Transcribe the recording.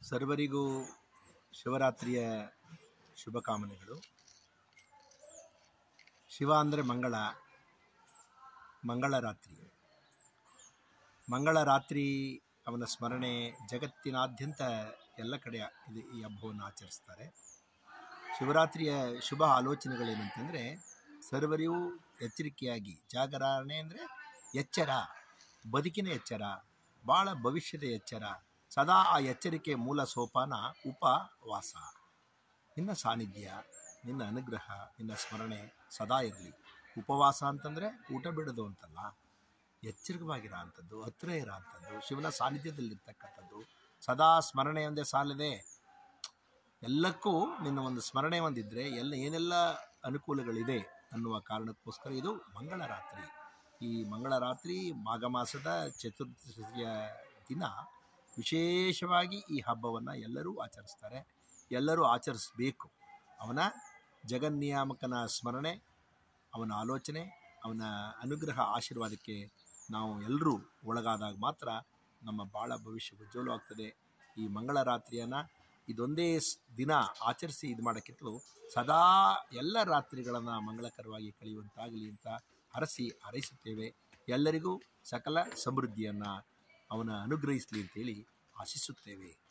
ಸರ್ವರಿಗೂ ಶಿವರಾತ್ರಿಯ ಶುಭಕಾಮನೆಗಳು ಶಿವ ಅಂದರೆ ಮಂಗಳ ಮಂಗಳರಾತ್ರಿ ಮಂಗಳರಾತ್ರಿ ಅವನ ಸ್ಮರಣೆ ಜಗತ್ತಿನಾದ್ಯಂತ ಎಲ್ಲ ಕಡೆ ಇದು ಈ ಹಬ್ಬವನ್ನು ಆಚರಿಸ್ತಾರೆ ಶಿವರಾತ್ರಿಯ ಶುಭ ಆಲೋಚನೆಗಳೇನಂತಂದರೆ ಸರ್ವರಿಗೂ ಎಚ್ಚರಿಕೆಯಾಗಿ ಜಾಗರಣೆ ಅಂದರೆ ಎಚ್ಚರ ಬದುಕಿನ ಎಚ್ಚರ ಭಾಳ ಭವಿಷ್ಯದ ಎಚ್ಚರ ಸದಾ ಆ ಎಚ್ಚರಿಕೆ ಮೂಲ ಸೋಪಾನ ಉಪವಾಸ ನಿನ್ನ ಸಾನ್ನಿಧ್ಯ ನಿನ್ನ ಅನುಗ್ರಹ ನಿನ್ನ ಸ್ಮರಣೆ ಸದಾ ಇರಲಿ ಉಪವಾಸ ಅಂತಂದರೆ ಊಟ ಬಿಡೋದು ಅಂತಲ್ಲ ಎಚ್ಚರಿಕವಾಗಿರೋ ಅಂಥದ್ದು ಹತ್ತಿರ ಇರೋ ಅಂಥದ್ದು ಶಿವನ ಸಾನ್ನಿಧ್ಯದಲ್ಲಿರ್ತಕ್ಕಂಥದ್ದು ಸದಾ ಸ್ಮರಣೆ ಒಂದೇ ಸಾಲದೆ ಎಲ್ಲಕ್ಕೂ ನಿನ್ನ ಒಂದು ಸ್ಮರಣೆ ಒಂದಿದ್ದರೆ ಎಲ್ಲ ಏನೆಲ್ಲ ಅನುಕೂಲಗಳಿದೆ ಅನ್ನುವ ಕಾರಣಕ್ಕೋಸ್ಕರ ಇದು ಮಂಗಳರಾತ್ರಿ ಈ ಮಂಗಳರಾತ್ರಿ ಮಾಘ ಮಾಸದ ಚತುರ್ದಶಿಯ ದಿನ ವಿಶೇಷವಾಗಿ ಈ ಹಬ್ಬವನ್ನು ಎಲ್ಲರೂ ಆಚರಿಸ್ತಾರೆ ಎಲ್ಲರೂ ಆಚರಿಸಬೇಕು ಅವನ ಜಗನ್ನಿಯಾಮಕನ ಸ್ಮರಣೆ ಅವನ ಆಲೋಚನೆ ಅವನ ಅನುಗ್ರಹ ಆಶೀರ್ವಾದಕ್ಕೆ ನಾವು ಎಲ್ಲರೂ ಒಳಗಾದಾಗ ಮಾತ್ರ ನಮ್ಮ ಬಾಳ ಭವಿಷ್ಯ ಉಜ್ವಲವಾಗ್ತದೆ ಈ ಮಂಗಳರಾತ್ರಿಯನ್ನು ಇದೊಂದೇ ಸ್- ದಿನ ಆಚರಿಸಿ ಇದು ಮಾಡೋಕ್ಕಿಂತಲೂ ಸದಾ ಎಲ್ಲ ರಾತ್ರಿಗಳನ್ನು ಮಂಗಳಕರವಾಗಿ ಕಳೆಯುವಂತಾಗಲಿ ಅಂತ ಹರಸಿ ಹಾರೈಸುತ್ತೇವೆ ಎಲ್ಲರಿಗೂ ಸಕಲ ಸಮೃದ್ಧಿಯನ್ನು ಅವನ ಅನುಗ್ರಹಿಸಲಿ ಅಂತೇಳಿ ಆಶಿಸುತ್ತೇವೆ